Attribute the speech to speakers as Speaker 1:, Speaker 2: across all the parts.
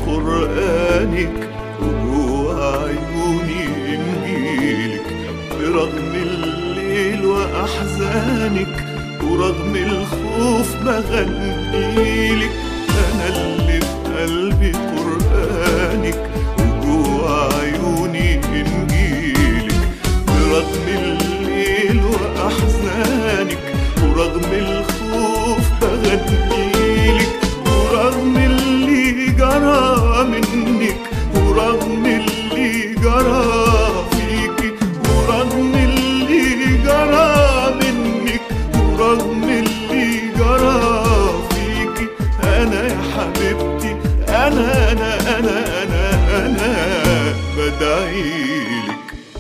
Speaker 1: قرآنك وجوه عيوني إنجيلك برغم الليل وأحزانك ورغم الخوف بغنيلك أنا اللي في قلبي قرآنك وجوه عيوني إنجيلك برغم الليل وأحزانك ورغم الخوف بغنيلك ورغم اللي جرى منك ورغم اللي جرى فيكي ورغم اللي جرى منك ورغم اللي جرى فيكي انا يا حبيبتي انا انا انا انا انا بدعيلك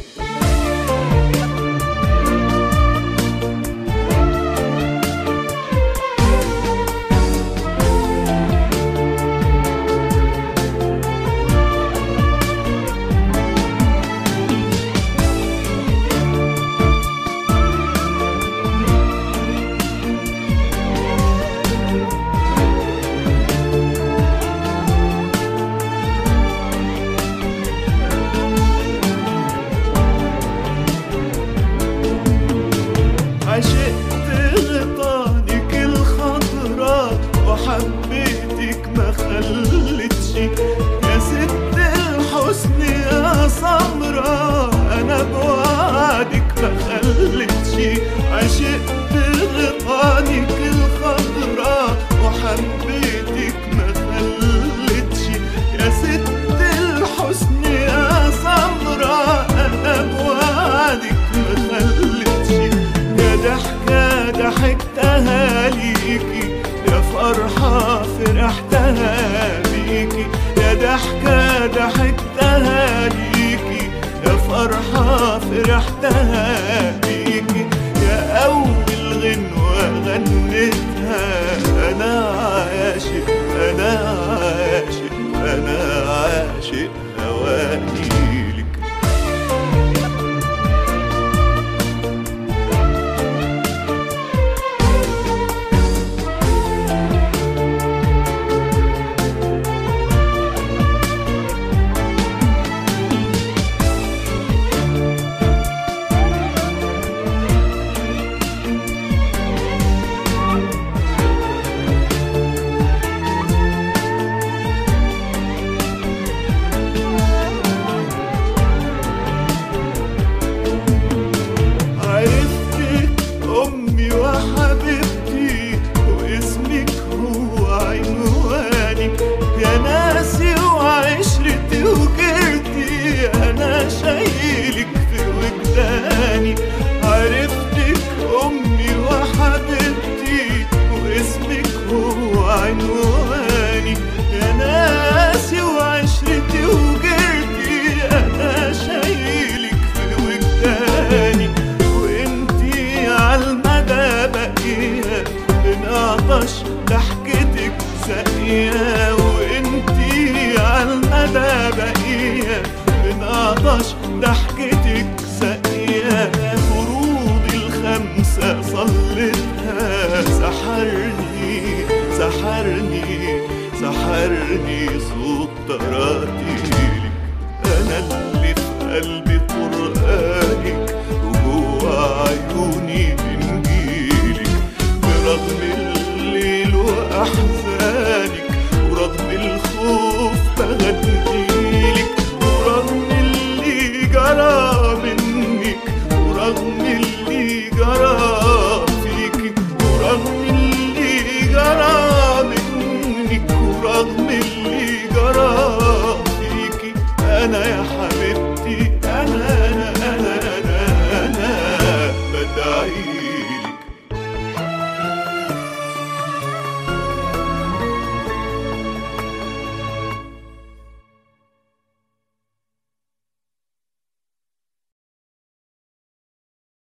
Speaker 1: عشقت غطانك الخضراء وحبيتك ما خلتش يا ست الحسن يا سمراء انا بوعدك ما خلتش عشقت غطانك الخضراء وحبيتك ما خلتش يا ست الحسن يا سمراء انا بوعدك ما خلتش يا ضحكة ضحكتها ليكي يا فرحة فرحتها بيكي يا ضحكة ضحكتها ليكي يا فرحة فرحتها بيكي يا أول غنوة غنيتها أنا عاشق أنا عاشق أنا عاشق هوانيلك عرفتك أمي وحبيبتي واسمك هو عنوانك يا ناسي وعشرتي وجرتي أنا شايلك في وجداني عرفتك أمي وحبيبتي واسمك هو عنواني يا ناسي وعشرتي وجرتي أنا شايلك في وجداني وانتي عالمدى بقية بنعطش ضحكتك سقية وانتي عالمدى بقية بنعطش ضحكتك سقية فروض الخمسة صلتها سحرني سحرني سحرني صوت تراتيلك انا اللي في قلبي